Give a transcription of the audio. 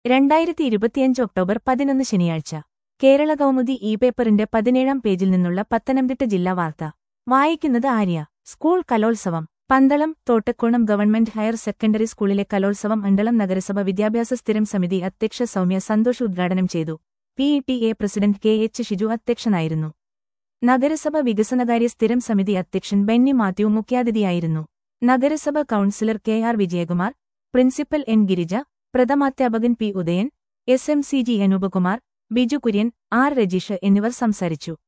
രണ്ടായിരത്തി ഇരുപത്തിയഞ്ച് ഒക്ടോബർ പതിനൊന്ന് ശനിയാഴ്ച കേരള കൗമുദി ഇ പേപ്പറിന്റെ പതിനേഴാം പേജിൽ നിന്നുള്ള പത്തനംതിട്ട ജില്ലാ വാർത്ത വായിക്കുന്നത് ആര്യ സ്കൂൾ കലോത്സവം Pandalam Thottakkonam government higher secondary സ്കൂളിലെ കലോത്സവം മണ്ഡലം നഗരസഭ വിദ്യാഭ്യാസ സ്ഥിരം സമിതി അധ്യക്ഷ സൗമ്യ സന്തോഷ് ഉദ്ഘാടനം ചെയ്തു P T A president K H Shiju അധ്യക്ഷനായിരുന്നു നഗരസഭ വികസനകാര്യ സ്ഥിരം സമിതി അധ്യക്ഷൻ ബെന്നി മാത്യു മുഖ്യാതിഥിയായിരുന്നു നഗരസഭ councillor K R Vijayakumar principal N Girija പ്രഥമാധ്യാപകൻ P Udayan S M C G Anoopkumar Biju Kurian R Rajeesh എന്നിവർ സംസാരിച്ചു